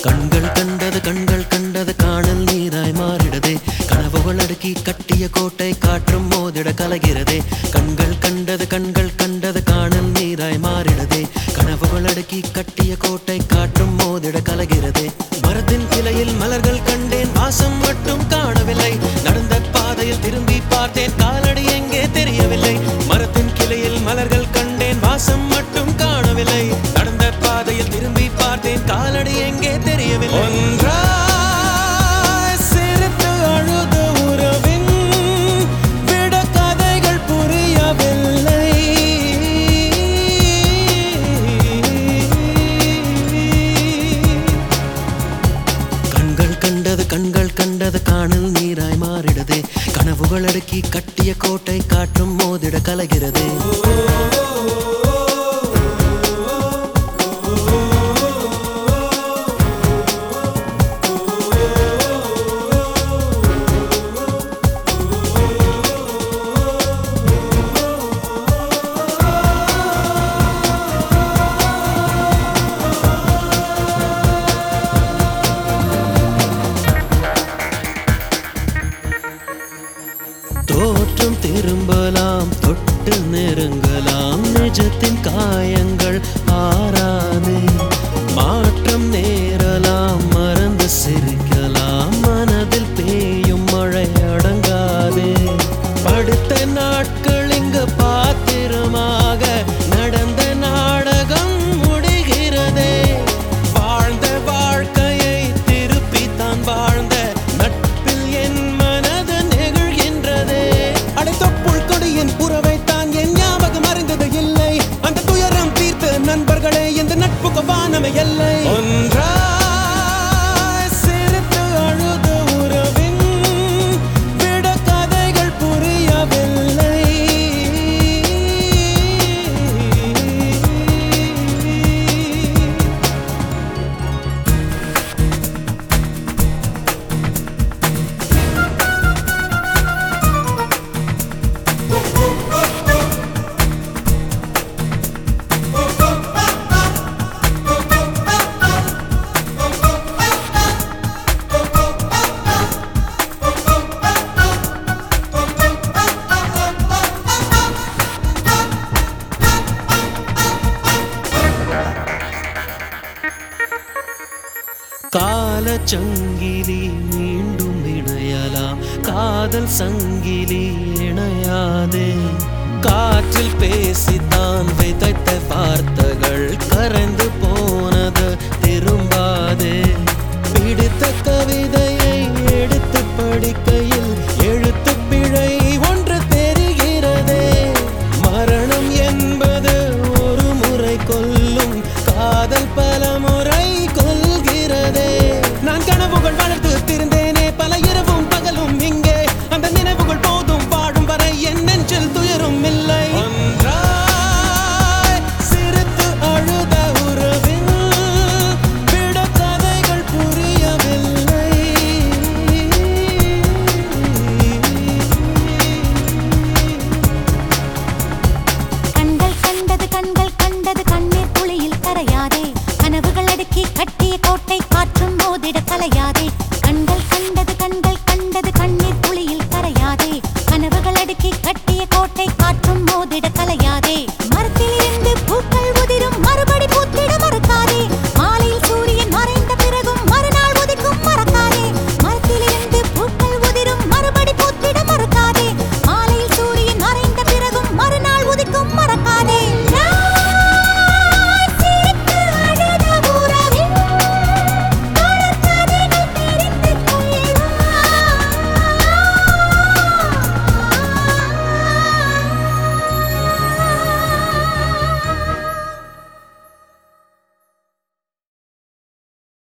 கண்கள் கண்டது கண்கள் கண்டது காணல் நீராய் மாறிடதே கனவுகள் அடுக்கி கட்டிய கோட்டை காற்றும் மோதிட கலகிறதே கண்கள் கண்டது கண்கள் கண்டது காணல் நீராய் மாறிடதே கனவுகள் அடுக்கி கட்டிய கோட்டை காற்றும் மோதிட கலகிறதே மரத்தின் கிளையில் மலர்கள் கண்டேன் வாசம் மட்டும் காணவில்லை நடந்த பாதையில் திரும்பி பார்த்தேன் காலடி எங்கே தெரியவில்லை மரத்தின் கிளையில் மலர்கள் கண்டேன் வாசம் மட்டும் காணவில்லை நடந்த பாதையில் திரும்பி பார்த்தேன் காலடி எங்கே தெரியவில்லை ஒன்றாய் சிரித்து அழுத உறவின் விட கதைகள் புரியவில்லை கண்கள் கண்டது கண்கள் கண்டது காணல் நீராய் மாறிடதே கனவுகள் அடுக்கி கட்டிய கோட்டை காற்றும் மோதிட கலகிறதே தோற்றம் திரும்பலாம் தொட்டு நெருங்கலாம் நிஜத்தின் காயங்கள் ஆறாதே மாற்றம் நேரலாம் மறந்து சிரிக்கலாம் மனதில் பெய்யும் மழை அடங்காதே படுத்த நாட்கள் இங்கு பாத்திரமாக நடந்த நாடகம் முடிகிறதே வாழ்ந்த வாழ்க்கையை திருப்பி தான் வாழ்ந்த நட்பில் என் மனது நெகிழ்கின்றதே அடைத்தொப்புள் கொடியின் உறவைத்தான் என் ஞாபகம் அறிந்தது இல்லை அந்த துயரம் தீர்த்த நண்பர்களே இந்த நட்புக்கு வானமை எல்லை ஒன்றாய் சிரித்து அழுத உறவின் விட கதைகள் புரியவில்லை காலச்சங்கிலி மீண்டும் இணையலாம் காதல் சங்கிலி இணையாதே காற்றில் பேசித்தான் விதைத்த வார்த்தைகள் கரைந்து போனது திரும்பாதே பிடித்த கவிதையை எடுத்து படிக்கையில் எழுத்து பிழை ஒன்று தெரிகிறதே மரணம் என்பது ஒரு முறை கொல்லும் காதல் பல முறை கொல்கிறதே நான் கனவுகள் வளர்த்து திருந்தேனே பல இரவும் பகலும் இங்கே அந்த நினைவுகள் போதும் வாழும் வரை என் நெஞ்சில் துயரும் இல்லை ஒன்றாய் சிரித்து அழுத உறவின் விட கதைகள் புரியவில்லை கண்கள் கண்டது கண்கள் கண்டது கண்ணீர் துளியில் கரையாதே கனவுகள் அடுக்கி கட்டிய கோட்டை காற்றும் மோதிட கலையாதே